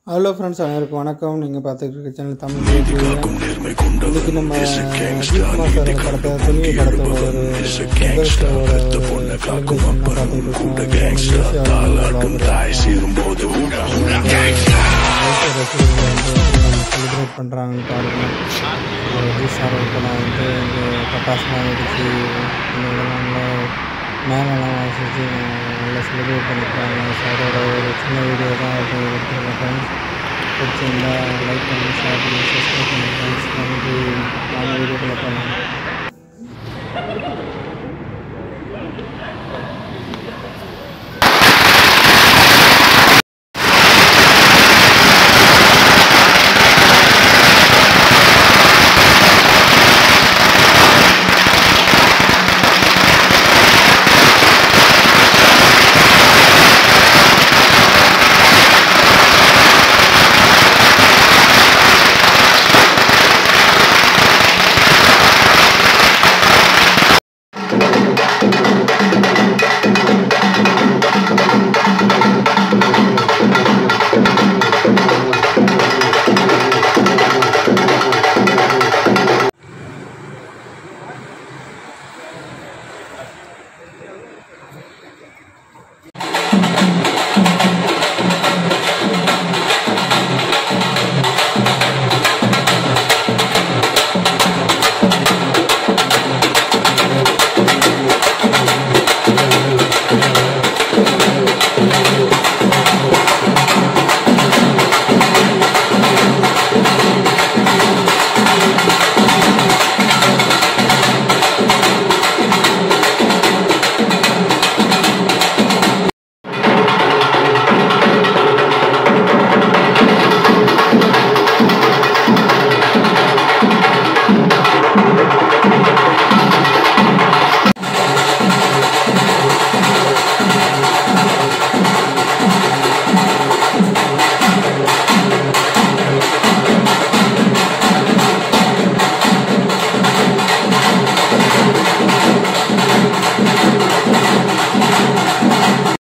hello friends அனைவருக்கும் வணக்கம் நீங்கள் பார்த்துட்டு இருக்க சேனல் தமிழ் இதுக்கு நம்ம அஜித் மாஸ்டர் படத்தை துணிவு படத்தோட ஒரு முதல் செலிப்ரேஷன் செலிப்ரேட் பண்ணுறாங்கன்னு பாருங்க அஜித் சார் படம் வந்து இந்த பட்டாசுலாம் வெடிச்சு இந்த இதெல்லாம் மேலெல்லாம் வாசிச்சு நல்லா செலிப்ரேட் பண்ணியிருக்காங்க சாரோட ஒரு சின்ன வீடியோ தான் அது எடுத்துருக்கேன் ஃப்ரெண்ட்ஸ் பிடிச்சிருந்தா லைக் பண்ணி ஷேர் பண்ணி சப்ஸ்கிரைப் பண்ணி ஃப்ரெண்ட்ஸ் நன்றி வாங்க வீடியோக்குள்ளே போகலாம்